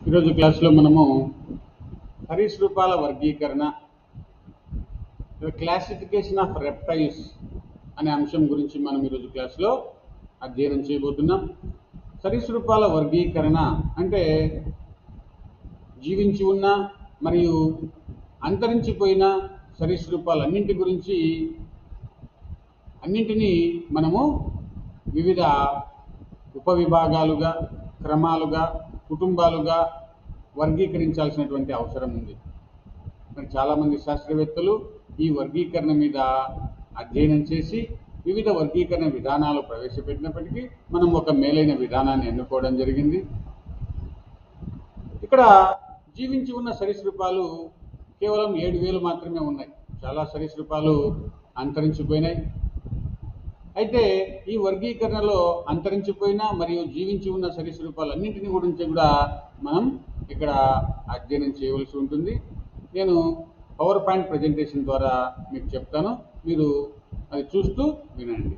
ఈరోజు క్లాస్లో మనము సరీసృపాల వర్గీకరణ క్లాసిఫికేషన్ ఆఫ్ రెప్టైల్స్ అనే అంశం గురించి మనం ఈరోజు క్లాస్లో అధ్యయనం చేయబోతున్నాం సరీసృపాల వర్గీకరణ అంటే జీవించి ఉన్న మరియు అంతరించిపోయిన సరీసృపాలన్నింటి గురించి అన్నింటినీ మనము వివిధ ఉపవిభాగాలుగా క్రమాలుగా కుటుంబాలుగా వర్గీకరించాల్సినటువంటి అవసరం ఉంది మరి చాలామంది శాస్త్రవేత్తలు ఈ వర్గీకరణ మీద అధ్యయనం చేసి వివిధ వర్గీకరణ విధానాలు ప్రవేశపెట్టినప్పటికీ మనం ఒక మేలైన విధానాన్ని ఎన్నుకోవడం జరిగింది ఇక్కడ జీవించి ఉన్న సరీసృపాలు కేవలం ఏడు వేలు మాత్రమే ఉన్నాయి చాలా సరీసృపాలు అంతరించిపోయినాయి అయితే ఈ వర్గీకరణలో అంతరించిపోయిన మరియు జీవించి ఉన్న సరీసృపాలన్నింటినీ గురించి కూడా మనం ఇక్కడ అధ్యయనం చేయవలసి ఉంటుంది నేను పవర్ పాయింట్ ప్రజెంటేషన్ ద్వారా మీకు చెప్తాను మీరు అది చూస్తూ వినండి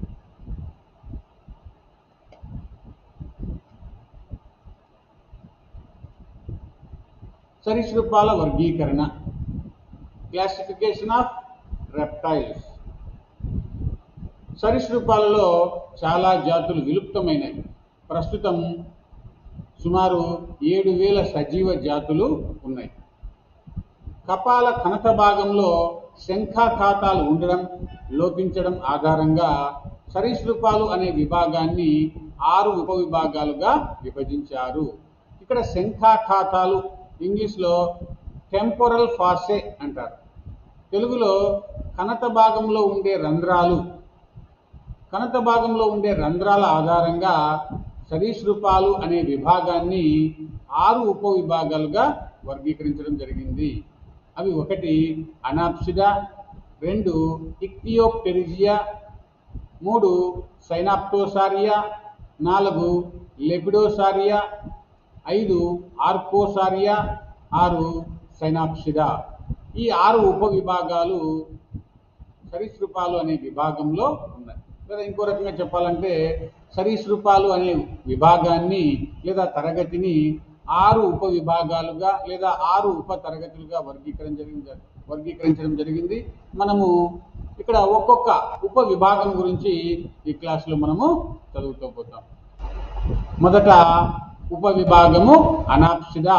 సరీసృపాల వర్గీకరణ క్లాసిఫికేషన్ ఆఫ్ రెప్టైల్స్ సరీసృపాలలో చాలా జాతులు విలుప్తమైనవి ప్రస్తుతం సుమారు ఏడు వేల సజీవ జాతులు ఉన్నాయి కపాల కనత భాగంలో శంఖాఖాతాలు ఉండడం లోపించడం ఆధారంగా సరీసృపాలు అనే విభాగాన్ని ఆరు ఉపవిభాగాలుగా విభజించారు ఇక్కడ శంఖాఖాతాలు ఇంగ్లీష్లో టెంపోరల్ ఫాసే అంటారు తెలుగులో కనత భాగంలో ఉండే రంధ్రాలు కనత భాగంలో ఉండే రంధ్రాల ఆధారంగా సరీసృపాలు అనే విభాగాన్ని ఆరు ఉపవిభాగాలుగా వర్గీకరించడం జరిగింది అవి ఒకటి అనాప్సిడా రెండు ఇక్తియోపెరిజియా మూడు సైనాప్టోసారియా నాలుగు లెపిడోసారియా ఐదు ఆర్కోసారియా ఆరు సైనాప్సిడా ఈ ఆరు ఉపవిభాగాలు సరీసృపాలు అనే విభాగంలో ఉన్నాయి లేదా ఇంకో రకంగా చెప్పాలంటే సరీసృపాలు అనే విభాగాన్ని లేదా తరగతిని ఆరు ఉప విభాగాలుగా లేదా ఆరు ఉప తరగతులుగా వర్గీకరణ జరిగింది వర్గీకరించడం జరిగింది మనము ఇక్కడ ఒక్కొక్క ఉప విభాగం గురించి ఈ క్లాస్లో మనము చదువుతూ పోతాం మొదట ఉప విభాగము అనాప్సిడా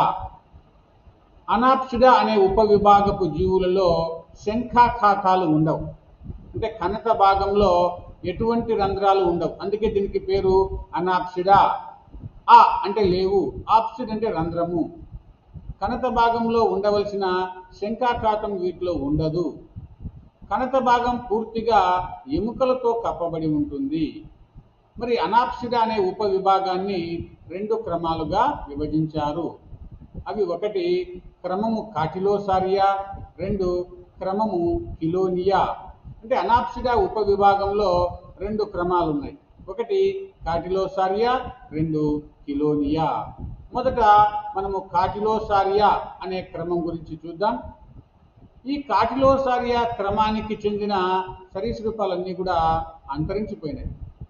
అనాప్సిడా అనే ఉప విభాగపు జీవులలో శంఖాఖాతాలు ఉండవు అంటే కనత భాగంలో ఎటువంటి రంధ్రాలు ఉండవు అందుకే దీనికి పేరు అనాప్సిడా ఆ అంటే లేవు ఆప్సిడ్ అంటే రంధ్రము కనత భాగంలో ఉండవలసిన శంఖాఖాతం వీటిలో ఉండదు కనత భాగం పూర్తిగా ఎముకలతో కప్పబడి ఉంటుంది మరి అనాప్సిడా అనే ఉప విభాగాన్ని రెండు క్రమాలుగా విభజించారు అవి ఒకటి క్రమము కాటిలోసారియా రెండు క్రమము కిలోనియా అంటే అనాప్సిడా ఉప విభాగంలో రెండు క్రమాలు ఉన్నాయి ఒకటి కాటిలోసారియా రెండు కిలోనియా మొదట మనము కాటిలోసారియా అనే క్రమం గురించి చూద్దాం ఈ కాటిలోసారియా క్రమానికి చెందిన సరీసృపాలన్నీ కూడా అంతరించిపోయినాయి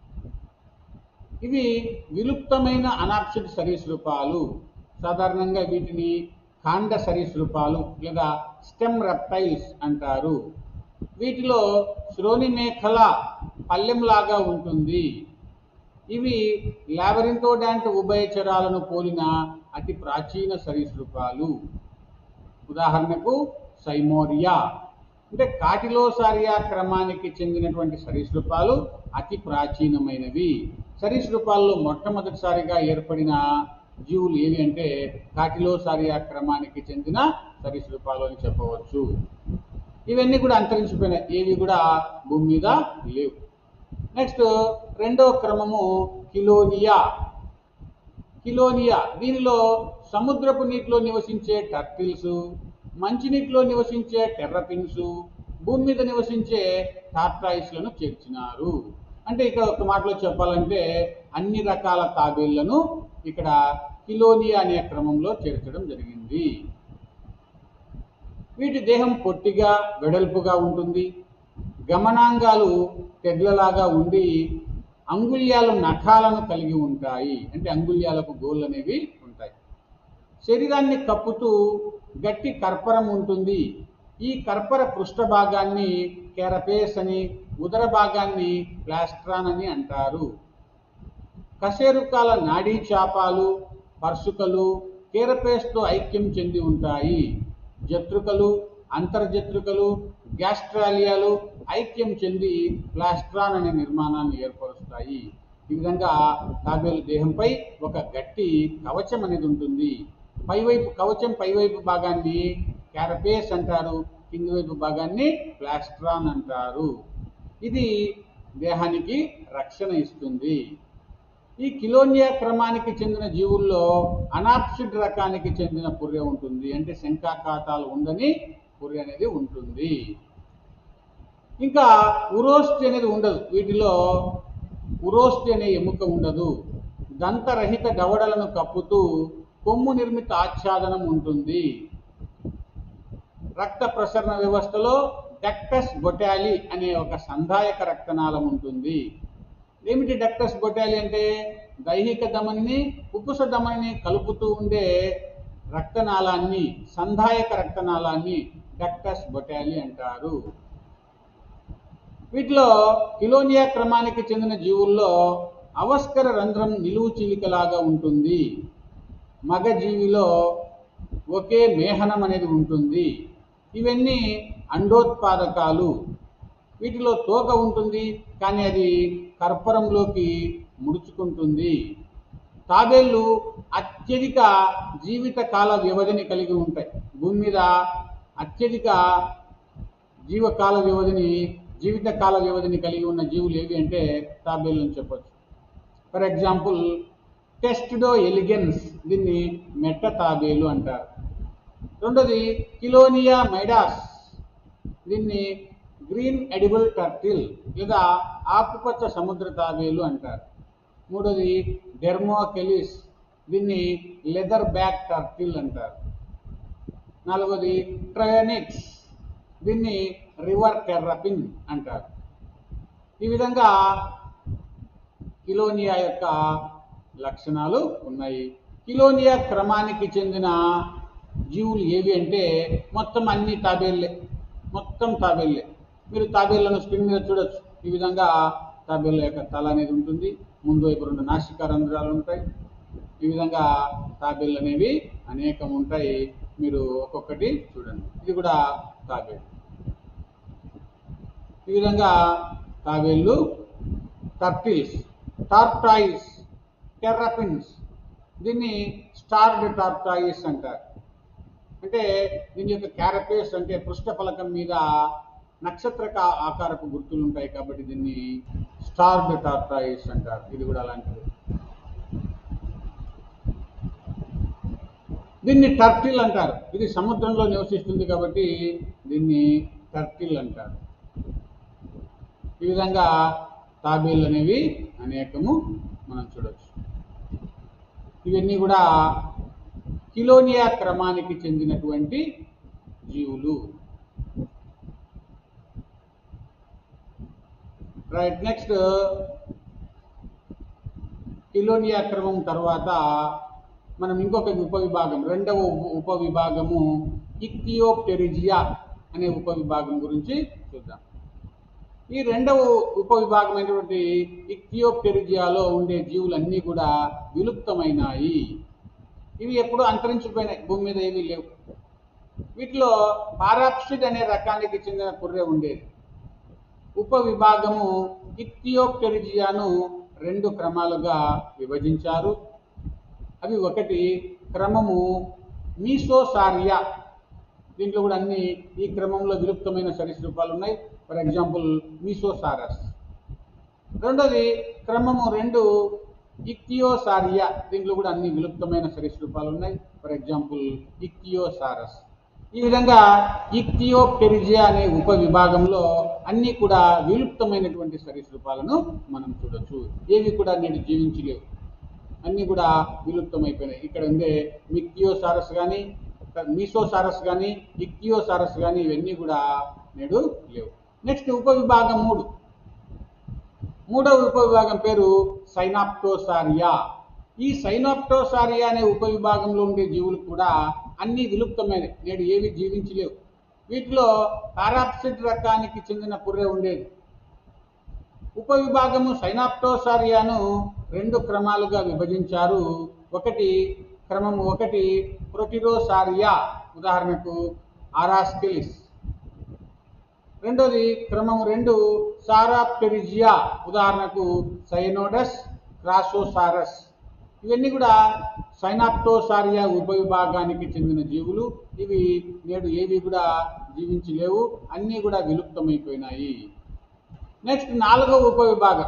ఇవి విలుప్తమైన అనాప్సిడ్ సరీసృపాలు సాధారణంగా వీటిని కాండ సరీసృపాలు లేదా స్టెమ్ రెప్టైల్స్ అంటారు వీటిలో శ్రోణి మేఖల పల్లెంలాగా ఉంటుంది ఇవి లాబరింతోడాంట్ ఉభయచరాలను పోలిన అతి ప్రాచీన సరీసృపాలు ఉదాహరణకు సైమోరియా అంటే కాటిలోసారియా క్రమానికి చెందినటువంటి సరీసృపాలు అతి ప్రాచీనమైనవి సరీసృపాల్లో మొట్టమొదటిసారిగా ఏర్పడిన జీవులు ఏవి అంటే కాటిలోసారియా క్రమానికి చెందిన సరీసృపాలు అని చెప్పవచ్చు ఇవన్నీ కూడా అంతరించిపోయినాయి ఏవి కూడా భూమి మీద లేవు నెక్స్ట్ రెండవ క్రమము కిలోనియా కిలోనియా దీనిలో సముద్రపు నీటిలో నివసించే టర్టిల్స్ మంచినీటిలో నివసించే టెర్రపిన్స్ భూమి మీద నివసించే టార్టాయిస్లను చేర్చినారు అంటే ఇక్కడ ఒక మాటలో చెప్పాలంటే అన్ని రకాల తాబేళ్లను ఇక్కడ కిలోనియా అనే క్రమంలో చేర్చడం జరిగింది వీటి దేహం పొట్టిగా వెడల్పుగా ఉంటుంది గమనాంగాలు తెడ్లలాగా ఉండి అంగుళ్యాలు నఖాలను కలిగి ఉంటాయి అంటే అంగుళ్యాలకు గోళ్ళు అనేవి ఉంటాయి శరీరాన్ని కప్పుతూ గట్టి కర్పరం ఉంటుంది ఈ కర్పర పృష్ఠ భాగాన్ని కెరపేస్ అని ఉదర భాగాన్ని ప్లాస్ట్రాన్ అని అంటారు కశేరుకాల నాడీ చాపాలు పర్సుకలు కేరపేస్తో ఐక్యం చెంది ఉంటాయి జత్రుకలు అంతర్జత్రుకలు గ్యాస్ట్రాలియాలు ఐక్యం చెంది ప్లాస్ట్రాన్ అనే నిర్మాణాన్ని ఏర్పరుస్తాయి ఈ విధంగా తాబేలు దేహంపై ఒక గట్టి కవచం అనేది ఉంటుంది పైవైపు కవచం పైవైపు భాగాన్ని క్యారపేస్ అంటారు కింది వైపు భాగాన్ని ప్లాస్ట్రాన్ అంటారు ఇది దేహానికి రక్షణ ఇస్తుంది ఈ కిలోనియా క్రమానికి చెందిన జీవుల్లో అనాప్సిడ్ రకానికి చెందిన పుర్రె ఉంటుంది అంటే శంఖాకాతాలు ఉందని పుర్రె అనేది ఉంటుంది ఇంకా ఉరోస్టి అనేది ఉండదు వీటిలో ఉరోస్టి అనే ఎముక ఉండదు దంతరహిత దవడలను కప్పుతూ కొమ్ము నిర్మిత ఆచ్ఛాదనం ఉంటుంది రక్త ప్రసరణ వ్యవస్థలో డక్టస్ బొటాలి అనే ఒక సంధాయక రక్తనాళం ఉంటుంది ఏమిటి డక్టస్ బొటాలి అంటే దైహిక ధమనిని ఉపుస ధమనిని కలుపుతూ ఉండే రక్తనాళాన్ని సంధాయక రక్తనాళాన్ని డక్టస్ బొటాలి అంటారు వీటిలో కిలోనియా క్రమానికి చెందిన జీవుల్లో అవస్కర రంధ్రం నిలువు చిలికలాగా ఉంటుంది మగ జీవిలో ఒకే మేహనం అనేది ఉంటుంది ఇవన్నీ అండోత్పాదకాలు వీటిలో తోక ఉంటుంది కానీ అది కర్పరంలోకి ముడుచుకుంటుంది తాబేళ్ళు అత్యధిక జీవిత కాల వ్యవధిని కలిగి ఉంటాయి భూమి మీద అత్యధిక జీవకాల వ్యవధిని జీవిత కాల వ్యవధిని కలిగి ఉన్న జీవులు ఏవి అంటే తాబేళ్ళు అని చెప్పొచ్చు ఫర్ ఎగ్జాంపుల్ టెస్టిడో ఎలిగెన్స్ దీన్ని మెట్ట తాబేలు అంటారు రెండోది కిలోనియా మైడాస్ దీన్ని గ్రీన్ ఎడిబుల్ టర్టిల్ లేదా ఆకుపచ్చ సముద్ర తాబేలు అంటారు మూడోది డెర్మోకెలిస్ దీన్ని లెదర్ బ్యాక్ టర్టిల్ అంటారు నాలుగోది ట్రయోనిక్స్ దీన్ని రివర్ టెర్రపిన్ అంటారు ఈ విధంగా కిలోనియా యొక్క లక్షణాలు ఉన్నాయి కిలోనియా క్రమానికి చెందిన జీవులు ఏవి అంటే మొత్తం అన్ని తాబేళ్ళే మొత్తం తాబేళ్ళే మీరు తాబేళ్లను స్క్రీన్ మీద చూడొచ్చు ఈ విధంగా తాబేళ్ళ యొక్క తల అనేది ఉంటుంది ముందు వైపు రెండు నాసికా రంధ్రాలు ఉంటాయి ఈ విధంగా తాబేళ్ళు అనేవి అనేకం ఉంటాయి మీరు ఒక్కొక్కటి చూడండి ఇది కూడా తాబేలు ఈ విధంగా తాబేళ్ళు టర్టిల్స్ టార్టాయిస్ టెర్రపిన్స్ దీన్ని స్టార్డ్ టార్టాయిస్ అంటారు అంటే దీని యొక్క క్యారపేస్ అంటే పృష్ఠ ఫలకం మీద నక్షత్ర కా- ఆకారపు గుర్తులు ఉంటాయి కాబట్టి దీన్ని స్టార్డ్ టార్టాయిస్ అంటారు ఇది కూడా అలాంటిది దీన్ని టర్టిల్ అంటారు ఇది సముద్రంలో నివసిస్తుంది కాబట్టి దీన్ని టర్టిల్ అంటారు ఈ విధంగా తాబేళ్ళు అనేవి అనేకము మనం చూడొచ్చు ఇవన్నీ కూడా కిలోనియా క్రమానికి చెందినటువంటి జీవులు రైట్ నెక్స్ట్ కిలోనియా క్రమం తర్వాత మనం ఇంకొక ఉపవిభాగం రెండవ ఉప- ఉపవిభాగము ఇక్తియోప్టెరిజియా అనే ఉపవిభాగం గురించి చూద్దాం ఈ రెండవ ఉపవిభాగమైనటువంటి ఇక్తియోప్టెరిజియాలో ఉండే జీవులన్నీ కూడా విలుప్తమైనాయి ఇవి ఎప్పుడూ అంతరించిపోయినాయి భూమి మీద ఏమీ లేవు వీటిలో పారాప్సిడ్ అనే రకానికి చెందిన పుర్రె ఉండేది ఉపవిభాగము ఇక్తియోప్టెరిజియాను రెండు క్రమాలుగా విభజించారు అవి ఒకటి క్రమము మీసోసారియా దీంట్లో కూడా అన్ని ఈ క్రమంలో విలుప్తమైన సరీసృపాలు ఉన్నాయి ఫర్ ఎగ్జాంపుల్ మీసోసారస్ రెండోది క్రమము రెండు ఇక్తియోసారియా దీంట్లో కూడా అన్ని విలుప్తమైన సరీసృపాలు ఉన్నాయి ఫర్ ఎగ్జాంపుల్ ఇక్తియోసారస్ ఈ విధంగా ఇక్తియోప్టెరిజియా అనే ఉప విభాగంలో అన్ని కూడా విలుప్తమైనటువంటి సరీసృపాలను మనం చూడొచ్చు ఏవి కూడా నేడు జీవించలేవు అన్నీ కూడా విలుప్తమైపోయినాయి ఇక్కడ ఉండే మిక్తియోసారస్ కానీ మీసోసారస్ కానీ ఇక్తియోసారస్ కానీ ఇవన్నీ కూడా నేడు లేవు నెక్స్ట్ ఉపవిభాగం మూడు మూడవ ఉపవిభాగం పేరు సైనాప్టోసారియా ఈ సైనోప్టోసారియా అనే ఉపవిభాగంలో ఉండే జీవులు కూడా అన్ని విలుప్తమైనవి నేడు ఏవి జీవించలేవు వీటిలో పారాప్సిడ్ రకానికి చెందిన పుర్రె ఉండేది ఉపవిభాగము సైనాప్టోసారియాను రెండు క్రమాలుగా విభజించారు ఒకటి క్రమము ఒకటి ప్రొటిరోసారియా ఉదాహరణకు ఆరాస్కెలిస్ రెండోది క్రమం రెండు సారాప్టెరిజియా ఉదాహరణకు సైనోడస్ క్రాసోసారస్ ఇవన్నీ కూడా సైనాప్టోసారియా ఉపవిభాగానికి చెందిన జీవులు ఇవి నేడు ఏవి కూడా జీవించలేవు అన్నీ కూడా విలుప్తమైపోయినాయి నెక్స్ట్ నాలుగో ఉపవిభాగం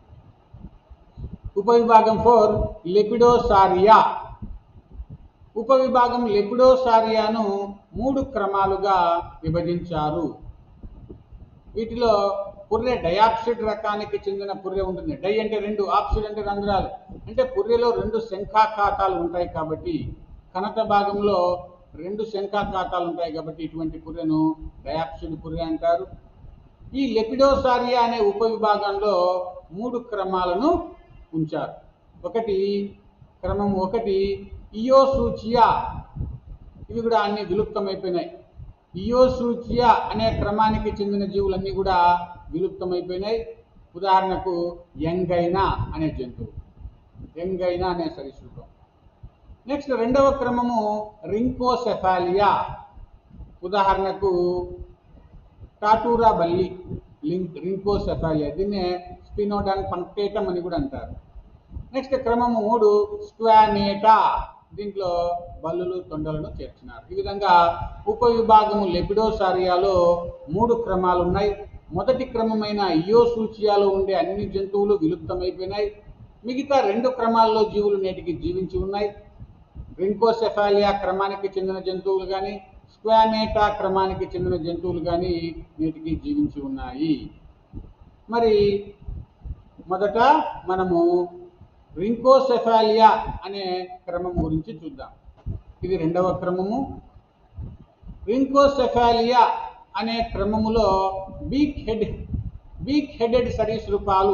ఉపవిభాగం ఫోర్ లెపిడోసారియా ఉపవిభాగం లెపిడోసారియాను మూడు క్రమాలుగా విభజించారు వీటిలో పుర్రె డయాప్సిడ్ రకానికి చెందిన పుర్రె ఉంటుంది డై అంటే రెండు ఆప్సిడ్ అంటే రంధ్రాలు అంటే పుర్రెలో రెండు శంఖాఖాతాలు ఉంటాయి కాబట్టి కనత భాగంలో రెండు శంఖాఖాతాలు ఉంటాయి కాబట్టి ఇటువంటి పుర్రెను డయాప్సిడ్ పుర్రె అంటారు ఈ లెపిడోసారియా అనే ఉపవిభాగంలో మూడు క్రమాలను ఉంచారు ఒకటి క్రమం ఒకటి ఇయోసూచియా ఇవి కూడా అన్ని విలుప్తమైపోయినాయి ఇయోసూచియా అనే క్రమానికి చెందిన జీవులన్నీ కూడా విలుప్తమైపోయినాయి ఉదాహరణకు యంగైనా అనే జంతువు యంగైనా అనే సరీసృపం నెక్స్ట్ రెండవ క్రమము రింకోసెఫాలియా ఉదాహరణకు టాటూరా బల్లి లింక్ రింకోసెఫాలియా దీన్నే స్పినోడాన్ పంక్టేటం అని కూడా అంటారు నెక్స్ట్ క్రమము మూడు స్క్వానేటా దీంట్లో బల్లులు తొండలను చేర్చినారు ఈ విధంగా ఉపవిభాగము లెపిడోసారియాలో మూడు క్రమాలు ఉన్నాయి మొదటి క్రమమైన ఇయోసూచియాలో ఉండే అన్ని జంతువులు విలుప్తమైపోయినాయి మిగతా రెండు క్రమాల్లో జీవులు నేటికి జీవించి ఉన్నాయి రింకోసెఫాలియా క్రమానికి చెందిన జంతువులు కానీ స్క్వానేటా క్రమానికి చెందిన జంతువులు కానీ నేటికి జీవించి ఉన్నాయి మరి మొదట మనము రింకోసెఫాలియా అనే క్రమం గురించి చూద్దాం ఇది రెండవ క్రమము రింకోసెఫాలియా అనే క్రమములో బీక్ హెడ్ బీక్ హెడెడ్ సరీసృపాలు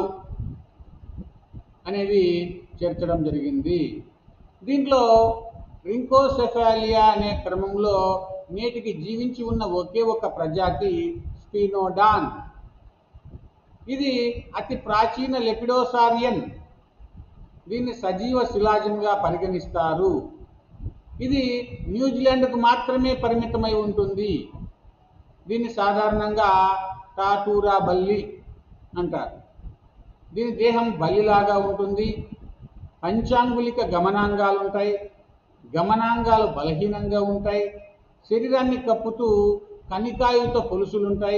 అనేవి చేర్చడం జరిగింది దీంట్లో రింకోసెఫాలియా అనే క్రమంలో నేటికి జీవించి ఉన్న ఒకే ఒక ప్రజాతి స్పినోడాన్ ఇది అతి ప్రాచీన లెపిడోసారియన్ దీన్ని సజీవ శిలాజంగా పరిగణిస్తారు ఇది న్యూజిలాండ్కు మాత్రమే పరిమితమై ఉంటుంది దీన్ని సాధారణంగా టాటూరా బల్లి అంటారు దీని దేహం బల్లిలాగా ఉంటుంది పంచాంగులిక గమనాంగాలు ఉంటాయి గమనాంగాలు బలహీనంగా ఉంటాయి శరీరాన్ని కప్పుతూ కనికాయుత పొలుసులుంటాయి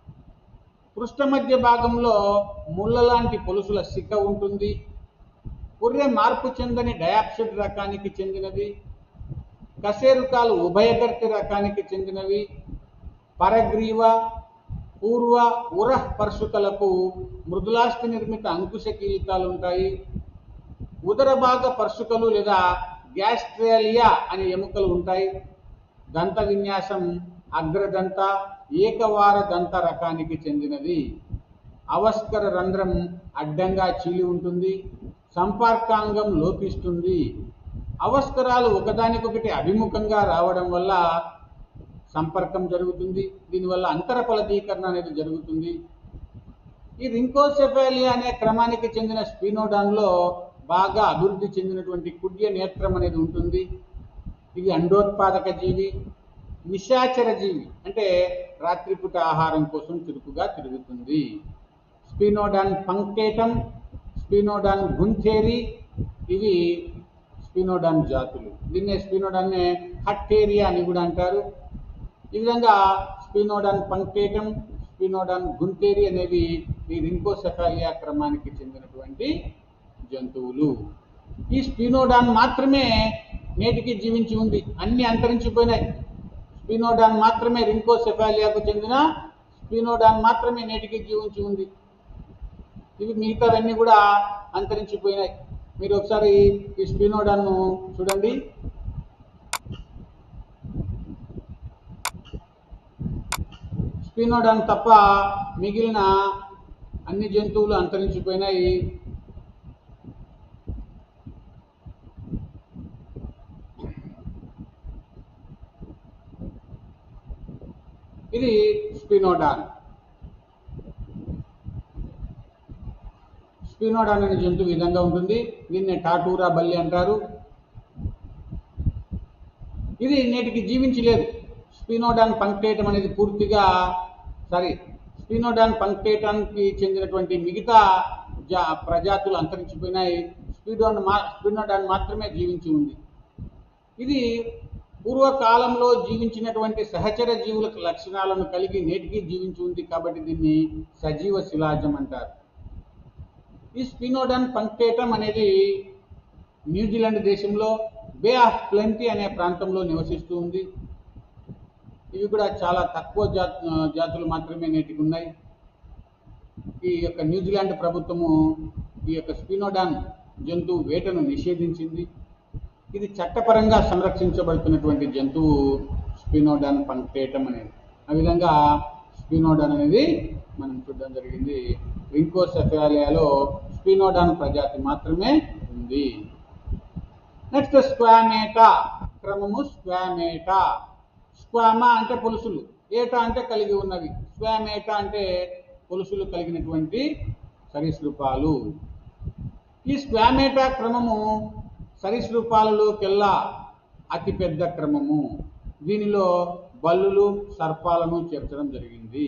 పృష్ఠ మధ్య భాగంలో ముళ్ళ లాంటి పొలుసుల సిక్క ఉంటుంది పుర్రె మార్పు చెందని డయాప్సిడ్ రకానికి చెందినది కశేరుకాలు ఉభయగర్తి రకానికి చెందినవి పరగ్రీవ పూర్వ ఉరహ్ పర్శుకలకు మృదులాస్థి నిర్మిత అంకుశ కీలితాలు ఉంటాయి ఉదర భాగ పర్శుకలు లేదా గ్యాస్ట్రేలియా అనే ఎముకలు ఉంటాయి దంత విన్యాసం అగ్రదంత ఏకవార దంత రకానికి చెందినది అవస్కర రంధ్రం అడ్డంగా చీలి ఉంటుంది సంపర్కాంగం లోపిస్తుంది అవస్కరాలు ఒకదానికొకటి అభిముఖంగా రావడం వల్ల సంపర్కం జరుగుతుంది దీనివల్ల అంతర ఫలదీకరణ అనేది జరుగుతుంది ఈ రింకోసెఫాలియా అనే క్రమానికి చెందిన స్పినోడాన్లో బాగా అభివృద్ధి చెందినటువంటి కుడ్య నేత్రం అనేది ఉంటుంది ఇది అండోత్పాదక జీవి నిశాచర జీవి అంటే రాత్రిపూట ఆహారం కోసం చురుకుగా తిరుగుతుంది స్పినోడాన్ పంక్టేటం స్పినోడాన్ గుంథేరి ఇవి స్పినోడాన్ జాతులు దీన్నే స్పినోడాన్నే హట్టేరియా అని కూడా అంటారు ఈ విధంగా స్పినోడాన్ పంక్టేటం స్పినోడాన్ గుంతేరి అనేవి ఈ రింకోసెఫాలియా క్రమానికి చెందినటువంటి జంతువులు ఈ స్పినోడాన్ మాత్రమే నేటికి జీవించి ఉంది అన్ని అంతరించిపోయినాయి స్పినోడాన్ మాత్రమే రింకోసెఫాలియాకు చెందిన స్పినోడాన్ మాత్రమే నేటికి జీవించి ఉంది ఇవి మిగతావన్నీ కూడా అంతరించిపోయినాయి మీరు ఒకసారి ఈ స్పినోడాన్ను చూడండి స్పినోడాన్ తప్ప మిగిలిన అన్ని జంతువులు అంతరించిపోయినాయి ఇది స్పినోడాన్ స్పినోడాన్ అనే జంతువు ఈ విధంగా ఉంటుంది దీన్ని టాటూరా బల్లి అంటారు ఇది నేటికి జీవించలేదు స్పినోడాన్ పంక్టేటం అనేది పూర్తిగా సారీ స్పినోడాన్ పంక్టేటానికి చెందినటువంటి మిగతా జా ప్రజాతులు అంతరించిపోయినాయి స్పినోడాన్ మా స్పినోడాన్ మాత్రమే జీవించి ఉంది ఇది పూర్వకాలంలో జీవించినటువంటి సహచర జీవుల లక్షణాలను కలిగి నేటికి జీవించి ఉంది కాబట్టి దీన్ని సజీవ శిలాజం అంటారు ఈ స్పినోడన్ పంక్టేటం అనేది న్యూజిలాండ్ దేశంలో బే ఆఫ్ ప్లెంటీ అనే ప్రాంతంలో నివసిస్తూ ఉంది ఇవి కూడా చాలా తక్కువ జాత్ జాతులు మాత్రమే నేటికి ఉన్నాయి ఈ యొక్క న్యూజిలాండ్ ప్రభుత్వము ఈ యొక్క స్పినోడాన్ జంతువు వేటను నిషేధించింది ఇది చట్టపరంగా సంరక్షించబడుతున్నటువంటి జంతువు స్పినోడాన్ పంక్టేటం అనేది ఆ విధంగా స్పినోడాన్ అనేది మనం చూడడం జరిగింది రింకోసెఫాలియాలో స్పినోడాన్ ప్రజాతి మాత్రమే ఉంది నెక్స్ట్ స్క్వామేటా క్రమము స్క్వామేటా స్క్వామా అంటే పులుసులు ఏటా అంటే కలిగి ఉన్నవి స్క్వామేటా అంటే పులుసులు కలిగినటువంటి సరీసృపాలు ఈ స్క్వామేటా క్రమము సరీసృపాలలోకెల్లా అతిపెద్ద క్రమము దీనిలో బల్లులు సర్పాలను చేర్చడం జరిగింది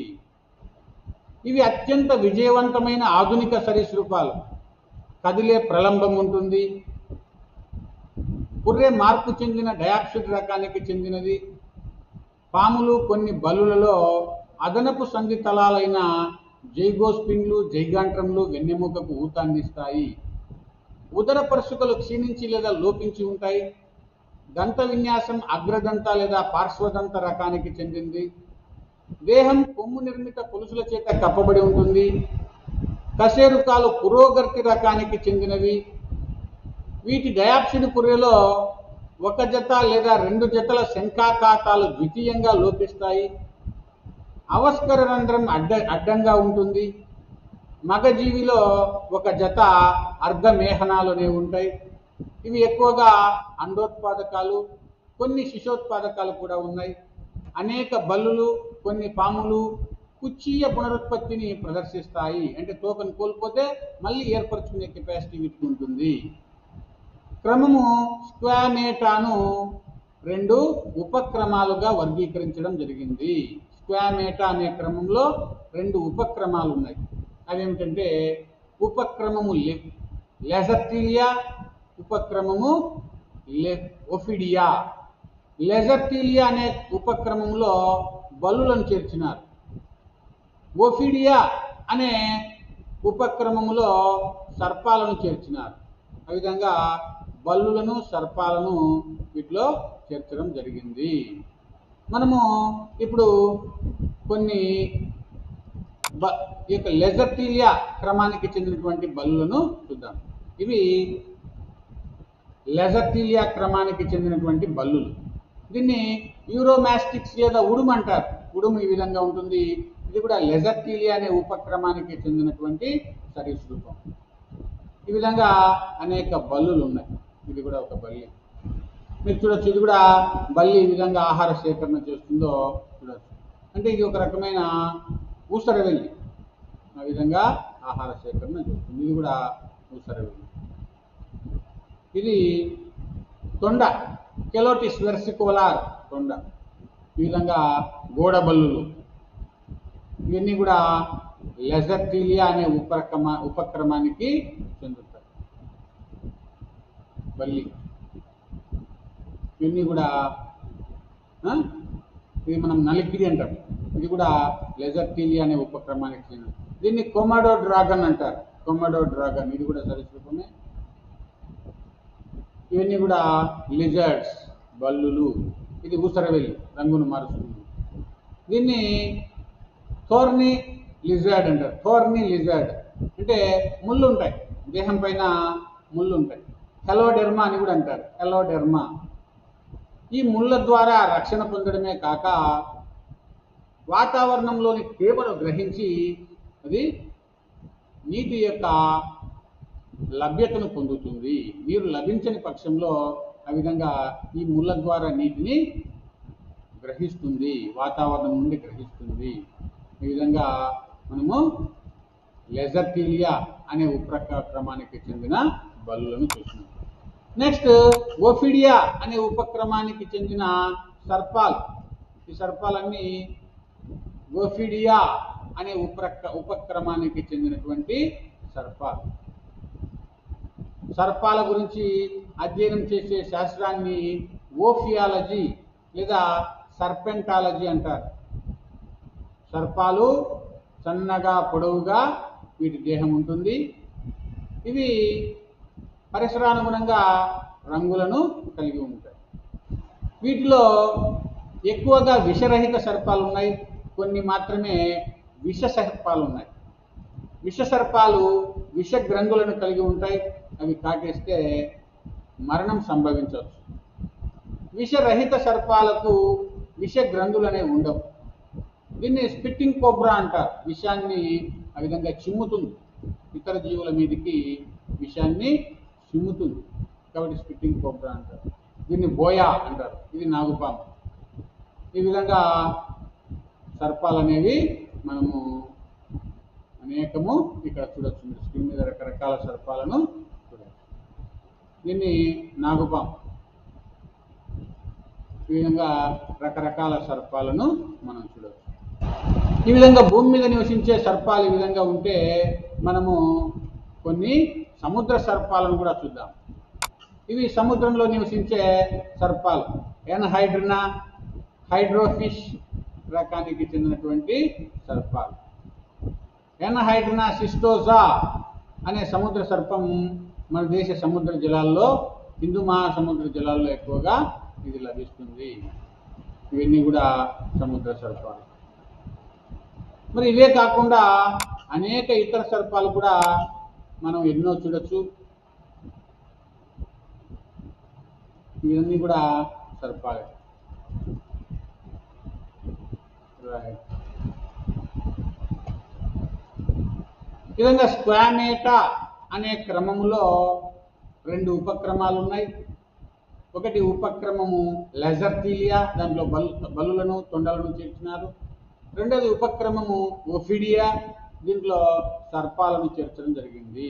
ఇవి అత్యంత విజయవంతమైన ఆధునిక సరీసృపాలు కదిలే ప్రలంబం ఉంటుంది పుర్రె మార్పు చెందిన డయాక్సిడ్ రకానికి చెందినది పాములు కొన్ని బల్లులలో అదనపు సంధి తలాలైన జైగోస్పిన్లు జైగాంట్రములు వెన్నెముకకు ఊతాన్నిస్తాయి ఉదర పరుసుకలు క్షీణించి లేదా లోపించి ఉంటాయి దంత విన్యాసం అగ్రదంత లేదా పార్శ్వదంత రకానికి చెందింది దేహం కొమ్ము నిర్మిత పులుసుల చేత కప్పబడి ఉంటుంది కశేరుకాలు పురోగర్తి రకానికి చెందినవి వీటి డయాప్సిడ్ పుర్రెలో ఒక జత లేదా రెండు జతల శంఖాకాతాలు ద్వితీయంగా లోపిస్తాయి అవస్కర రంధ్రం అడ్డ అడ్డంగా ఉంటుంది మగజీవిలో ఒక జత అర్ధమేహనాలునే ఉంటాయి ఇవి ఎక్కువగా అండోత్పాదకాలు కొన్ని శిశోత్పాదకాలు కూడా ఉన్నాయి అనేక బల్లులు కొన్ని పాములు కుచ్చీయ పునరుత్పత్తిని ప్రదర్శిస్తాయి అంటే తోకను కోల్పోతే మళ్ళీ ఏర్పరచుకునే కెపాసిటీ వీటికి ఉంటుంది క్రమము స్క్వామేటాను రెండు ఉపక్రమాలుగా వర్గీకరించడం జరిగింది స్క్వామేటా అనే క్రమంలో రెండు ఉపక్రమాలు ఉన్నాయి అవేమిటంటే ఉపక్రమము లె లెజర్టీలియా ఉపక్రమము లె ఒఫిడియా లెజర్టీలియా అనే ఉపక్రమంలో బల్లులను చేర్చినారు ఓఫిడియా అనే ఉపక్రమములో సర్పాలను చేర్చినారు ఆ విధంగా బల్లులను సర్పాలను వీటిలో చేర్చడం జరిగింది మనము ఇప్పుడు కొన్ని బ ఈ యొక్క లెజర్టీలియా క్రమానికి చెందినటువంటి బల్లులను చూద్దాం ఇవి లెజర్టీలియా క్రమానికి చెందినటువంటి బల్లులు దీన్ని యూరోమాస్టిక్స్ లేదా ఉడుము అంటారు ఉడుము ఈ విధంగా ఉంటుంది ఇది కూడా లెజర్టీలియా అనే ఉపక్రమానికి చెందినటువంటి సరీసృపం ఈ విధంగా అనేక బల్లులు ఉన్నాయి ఇది కూడా ఒక బల్లి మీరు చూడొచ్చు ఇది కూడా బల్లి ఈ విధంగా ఆహార సేకరణ చేస్తుందో చూడొచ్చు అంటే ఇది ఒక రకమైన ఊసరవెల్లి ఆ విధంగా ఆహార సేకరణ చేస్తుంది ఇది కూడా ఊసరవెల్లి ఇది తొండ కెలోటిస్ వెర్సికోలార్ తొండ ఈ విధంగా గోడబల్లులు ఇవన్నీ కూడా లెజర్టీలియా అనే ఉపక్రమ ఉపక్రమానికి చెందుతాయి బల్లి ఇవన్నీ కూడా ఆ, ఇది మనం నలికిరి అంటాం ఇది కూడా లెజర్టీలియా అనే ఉపక్రమానికి చెందినది దీన్ని కొమాడో డ్రాగన్ అంటారు కొమాడో డ్రాగన్ ఇది కూడా సరిస్వరూపమే ఇవన్నీ కూడా లిజర్డ్స్ బల్లులు ఇది ఊసరవెల్లి రంగును మారుస్తుంది దీన్ని థోర్ని లిజర్డ్ అంటారు థోర్ని లిజర్డ్ అంటే ముళ్ళు ఉంటాయి దేహం పైన ముళ్ళు ఉంటాయి హెలోడెర్మా అని కూడా అంటారు హెలోడెర్మా ఈ ముళ్ళ ద్వారా రక్షణ పొందడమే కాక వాతావరణంలోని తేమను గ్రహించి అది నీటి యొక్క లభ్యతను పొందుతుంది నీరు లభించని పక్షంలో ఆ విధంగా ఈ ముళ్ళ ద్వారా నీటిని గ్రహిస్తుంది వాతావరణం నుండి గ్రహిస్తుంది ఈ విధంగా మనము లెజర్టీలియా అనే ఉపక్రమానికి చెందిన బల్లులను చూసినాం నెక్స్ట్ ఓఫిడియా అనే ఉపక్రమానికి చెందిన సర్పాలు ఈ సర్పాలన్నీ ఓఫిడియా అనే ఉపక్ర ఉపక్రమానికి చెందినటువంటి సర్పాలు సర్పాల గురించి అధ్యయనం చేసే శాస్త్రాన్ని ఓఫియాలజీ లేదా సర్పెంటాలజీ అంటారు సర్పాలు సన్నగా పొడవుగా వీటి దేహం ఉంటుంది ఇవి పరిసరానుగుణంగా రంగులను కలిగి ఉంటాయి వీటిలో ఎక్కువగా విషరహిత సర్పాలు ఉన్నాయి కొన్ని మాత్రమే విష సర్పాలు ఉన్నాయి విష సర్పాలు విష గ్రంథులను కలిగి ఉంటాయి అవి కాటేస్తే మరణం సంభవించవచ్చు విషరహిత సర్పాలకు విష గ్రంథులు అనేవి ఉండవు దీన్ని స్పిట్టింగ్ కోబ్రా అంటారు విషాన్ని ఆ విధంగా చిమ్ముతుంది ఇతర జీవుల మీదకి విషాన్ని చిమ్ముతుంది కాబట్టి స్పిట్టింగ్ కోబ్రా అంటారు దీన్ని బోయా అంటారు ఇది నాగుపాము ఈ విధంగా సర్పాలు అనేవి మనము అనేకము ఇక్కడ చూడొచ్చు మీరు స్క్రీన్ మీద రకరకాల సర్పాలను చూడవచ్చు దీన్ని నాగుపాము ఈ విధంగా రకరకాల సర్పాలను మనం చూడవచ్చు ఈ విధంగా భూమి మీద నివసించే సర్పాలు ఈ విధంగా ఉంటే మనము కొన్ని సముద్ర సర్పాలను కూడా చూద్దాం ఇవి సముద్రంలో నివసించే సర్పాలు ఎన్హైడ్రినా హైడ్రోఫిష్ రకానికి చెందినటువంటి సర్పాలు ఎన్హైడ్రినా సిస్టోజా అనే సముద్ర సర్పం మన దేశ సముద్ర జలాల్లో హిందూ మహాసముద్ర జలాల్లో ఎక్కువగా ఇది లభిస్తుంది ఇవన్నీ కూడా సముద్ర సర్పాలు మరి ఇవే కాకుండా అనేక ఇతర సర్పాలు కూడా మనం ఎన్నో చూడొచ్చు ఇవన్నీ కూడా సర్పాలే రైట్ ఈ విధంగా స్క్వామేటా అనే క్రమములో రెండు ఉపక్రమాలు ఉన్నాయి ఒకటి ఉపక్రమము లెజర్టీలియా దాంట్లో బల్ బల్లులను తొండలను చేర్చినారు రెండోది ఉపక్రమము ఓఫిడియా దీంట్లో సర్పాలను చేర్చడం జరిగింది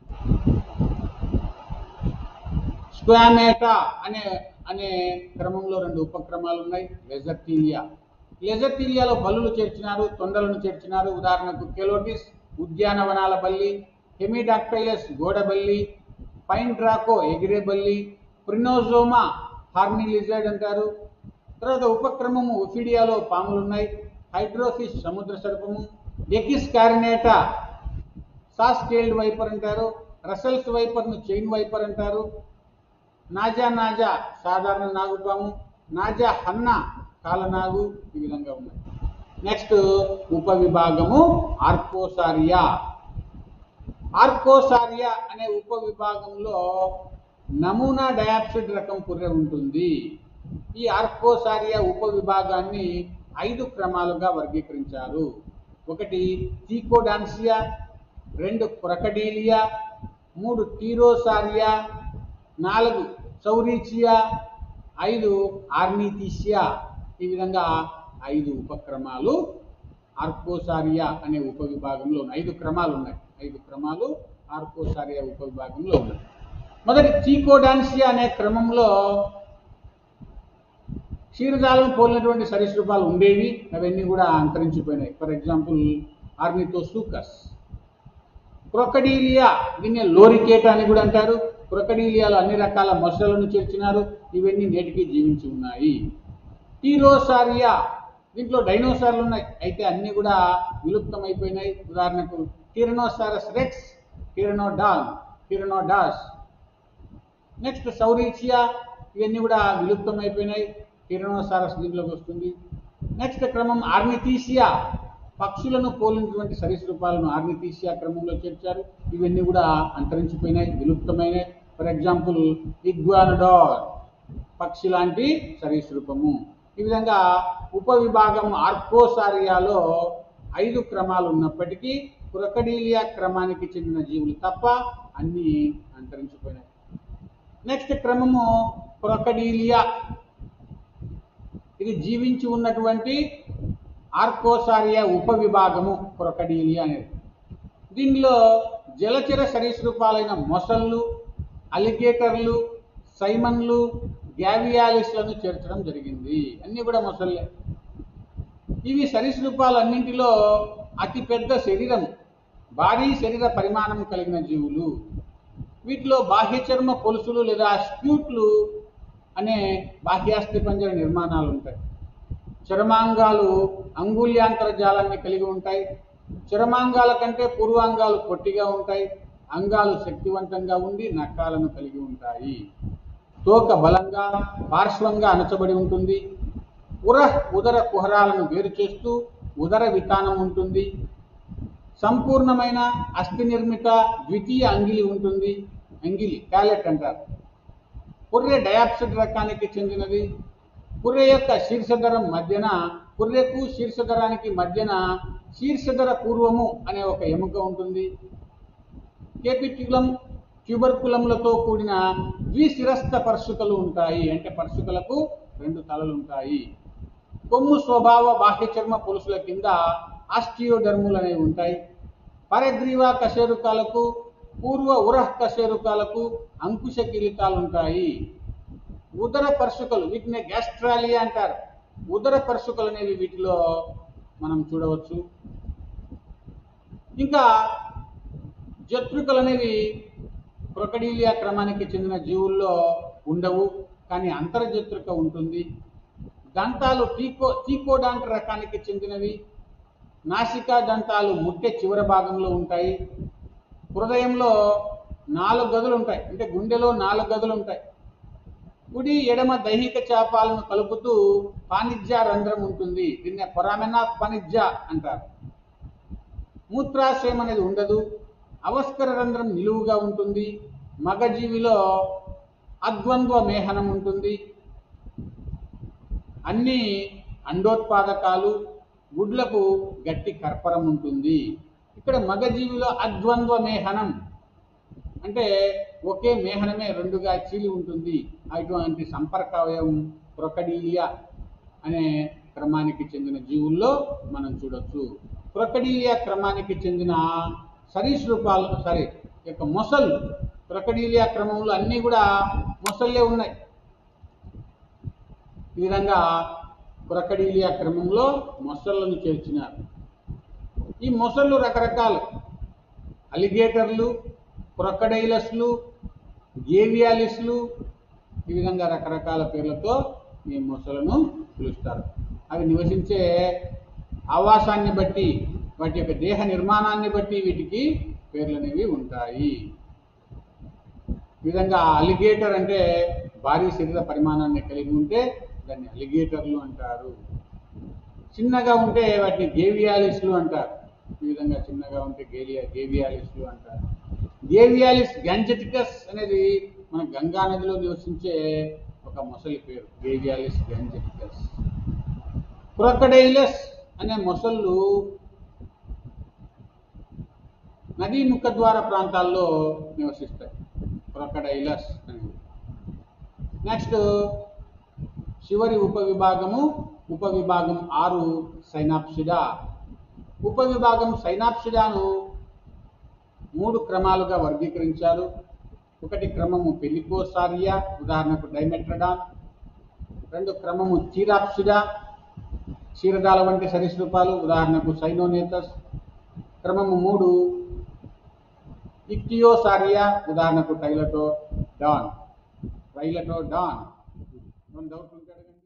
స్క్వామేటా అనే అనే క్రమంలో రెండు ఉపక్రమాలు ఉన్నాయి లెజర్టీలియా లెజర్టీలియాలో బల్లులు చేర్చినారు తొండలను చేర్చినారు ఉదాహరణకు కెలోటిస్ ఉద్యానవనాల బల్లి హెమిడాక్టైలస్ గోడబల్లి పైన్ డ్రాకో ఎగిరే బల్లి ప్రినోజోమా హార్నీ లిజర్డ్ అంటారు తర్వాత ఉపక్రమము ఒఫిడియాలో పాములు ఉన్నాయి హైడ్రోఫిష్ సముద్ర సర్పము ఎకిస్ కారినేటా సాస్కేల్డ్ వైపర్ అంటారు రసల్స్ వైపర్ను చైన్ వైపర్ అంటారు నాజా నాజా సాధారణ నాగుపాము నాజా హన్న కాలనాగు ఈ విధంగా ఉన్నాయి నెక్స్ట్ ఉపవిభాగము ఆర్కోసారియా ఆర్కోసారియా అనే ఉపవిభాగంలో నమూనా డయాప్సిడ్ రకం పుర్రె ఉంటుంది ఈ ఆర్కోసారియా ఉపవిభాగాన్ని ఐదు క్రమాలుగా వర్గీకరించారు ఒకటి తీకోడాన్సియా రెండు క్రొకడీలియా మూడు టీరోసారియా నాలుగు సౌరీచియా ఐదు ఆర్నీతీసియా ఈ విధంగా ఐదు ఉపక్రమాలు ఆర్కోసారియా అనే ఉపవిభాగంలో ఉన్నాయి ఐదు క్రమాలు ఉన్నాయి ఐదు క్రమాలు ఆర్కోసారియా ఉపవిభాగంలో ఉన్నాయి మొదటి చీకోడాన్సియా అనే క్రమంలో క్షీరజాలం పోలినటువంటి సరీసృపాలు ఉండేవి అవన్నీ కూడా అంతరించిపోయినాయి ఫర్ ఎగ్జాంపుల్ ఆర్నితోసూకస్ క్రొకడీలియా దీన్ని లోరికేట అని కూడా అంటారు క్రొకడీలియాలో అన్ని రకాల మొసలను చేర్చినారు ఇవన్నీ నేటికి జీవించి ఉన్నాయి టీరోసారియా దీంట్లో డైనోసార్లు ఉన్నాయి అయితే అన్ని కూడా విలుప్తమైపోయినాయి ఉదాహరణకు టిరనోసారస్ రెక్స్ టిరనోడాల్ టిరనోడాస్ నెక్స్ట్ సౌరీచియా ఇవన్నీ కూడా విలుప్తమైపోయినాయి టిరనోసారస్ దీంట్లోకి వస్తుంది నెక్స్ట్ క్రమం ఆర్నితీసియా పక్షులను పోలినటువంటి సరీసృపాలను ఆర్నితీసియా క్రమంలో చేర్చారు ఇవన్నీ కూడా అంతరించిపోయినాయి విలుప్తమైనాయి ఫర్ ఎగ్జాంపుల్ ఇగ్వానడార్ పక్షి లాంటి సరీసృపము ఈ విధంగా ఉపవిభాగం ఆర్కోసారియాలో ఐదు క్రమాలు ఉన్నప్పటికీ క్రొకడీలియా క్రమానికి చెందిన జీవులు తప్ప అన్నీ అంతరించిపోయినాయి నెక్స్ట్ క్రమము క్రొకడీలియా ఇది జీవించి ఉన్నటువంటి ఆర్కోసారియా ఉపవిభాగము క్రొకడీలియా అనేది దీనిలో జలచర సరీసృపాలైన మొసళ్ళు అలిగేటర్లు సైమన్లు గ్యావియాలిస్లను చేర్చడం జరిగింది అన్నీ కూడా మొసళ్ళే ఇవి సరీసృపాలన్నింటిలో అతిపెద్ద శరీరం భారీ శరీర పరిమాణం కలిగిన జీవులు వీటిలో బాహ్య చర్మ పొలుసులు లేదా స్క్యూట్లు అనే బాహ్యాస్థి పంజర నిర్మాణాలు ఉంటాయి చర్మాంగాలు అంగుళ్యాంతర జాలాన్ని కలిగి ఉంటాయి చర్మాంగాల కంటే పూర్వాంగాలు పొట్టిగా ఉంటాయి అంగాలు శక్తివంతంగా ఉండి నక్కాలను కలిగి ఉంటాయి తోక బలంగా పార్శ్వంగా అణచబడి ఉంటుంది ఉర ఉదర కుహరాలను వేరు చేస్తూ ఉదర వితానం ఉంటుంది సంపూర్ణమైన అస్థి నిర్మిత ద్వితీయ అంగిలి ఉంటుంది అంగిలి ప్యాలెట్ అంటారు పుర్రె డయాప్సిడ్ రకానికి చెందినది పుర్రె యొక్క శీర్షధరం మధ్యన పుర్రెకు శీర్షధరానికి మధ్యన శీర్షధర పూర్వము అనే ఒక ఎముక ఉంటుంది కేపిట్యులం ట్యూబర్కులంలతో కూడిన ద్విశిరస్థ పర్సుకలు ఉంటాయి అంటే పర్సుకలకు రెండు తలలు ఉంటాయి కొమ్ము స్వభావ బాహ్య చర్మ పులుసుల కింద ఆస్టియోడర్ములు అనేవి ఉంటాయి పరగ్రీవ కశేరుకాలకు పూర్వ ఉరహ్ కశేరుకాలకు అంకుశ కిరీటాలు ఉంటాయి ఉదర పర్సుకలు వీటిని గ్యాస్ట్రాలియా అంటారు ఉదర పర్సుకలు అనేవి వీటిలో మనం చూడవచ్చు ఇంకా జత్రుకలు అనేవి క్రొకడీలియా క్రమానికి చెందిన జీవుల్లో ఉండవు కానీ అంతర్జత్రుక ఉంటుంది దంతాలు టీకో టీకోడాంట్ రకానికి చెందినవి నాసికా దంతాలు ముట్టె చివరి భాగంలో ఉంటాయి హృదయంలో నాలుగు గదులు ఉంటాయి అంటే గుండెలో నాలుగు గదులు ఉంటాయి కుడి ఎడమ దైహిక చాపాలను కలుపుతూ పానిజ్య రంధ్రం ఉంటుంది దీన్ని పొరామెనా పానిజ్య అంటారు మూత్రాశయం అనేది ఉండదు అవస్కర రంధ్రం నిలువుగా ఉంటుంది మగజీవిలో అద్వంద్వ మేహనం ఉంటుంది అన్ని అండోత్పాదకాలు గుడ్లకు గట్టి కర్పరం ఉంటుంది ఇక్కడ మగజీవిలో అద్వంద్వ మేహనం అంటే ఒకే మేహనమే రెండుగా చీలి ఉంటుంది అటువంటి సంపర్క అవయవం క్రొకడీలియా అనే క్రమానికి చెందిన జీవుల్లో మనం చూడొచ్చు క్రొకడీలియా క్రమానికి చెందిన సరీసృపాలు సారీ యొక్క మొసళ్ళు క్రొకడీలియా క్రమంలో అన్నీ కూడా మొసళ్ళే ఉన్నాయి ఈ విధంగా క్రొకడీలియా క్రమంలో మొసళ్ళను చేర్చినారు ఈ మొసళ్ళు రకరకాలు అలిగేటర్లు క్రొకడైలస్లు గేవియాలిస్లు ఈ విధంగా రకరకాల పేర్లతో ఈ మొసలను పిలుస్తారు అవి నివసించే ఆవాసాన్ని బట్టి వాటి యొక్క దేహ నిర్మాణాన్ని బట్టి వీటికి పేర్లు అనేవి ఉంటాయి ఈ విధంగా అలిగేటర్ అంటే భారీ శరీర పరిమాణాన్ని కలిగి ఉంటే దాన్ని అలిగేటర్లు అంటారు చిన్నగా ఉంటే వాటిని గేవియాలిస్లు అంటారు ఈ విధంగా చిన్నగా ఉంటే గేలియా గేవియాలిస్లు అంటారు గేవియాలిస్ గంజెటికస్ అనేది మన గంగా నదిలో నివసించే ఒక మొసలి పేరు గేవియాలిస్ గంజెటికస్ క్రొకడైలస్ అనే మొసళ్ళు నదీ ముఖద్వార ప్రాంతాల్లో నివసిస్తాయి క్రొకడైలస్ అనేది నెక్స్ట్ చివరి ఉపవిభాగము ఉపవిభాగం ఆరు సైనాప్సిడా ఉపవిభాగం సైనాప్సిడాను మూడు క్రమాలుగా వర్గీకరించారు ఒకటి క్రమము పెలికోసారియా ఉదాహరణకు డైమెట్రడాన్ రెండు క్రమము చీరాప్సిడా క్షీరదాల వంటి సరీసృపాలు ఉదాహరణకు సైనోనేతస్ క్రమము మూడు ఇక్టియోసారియా ఉదాహరణకు టైలటో డాన్ టైలటో డాన్ డౌట్ ఉంటాడు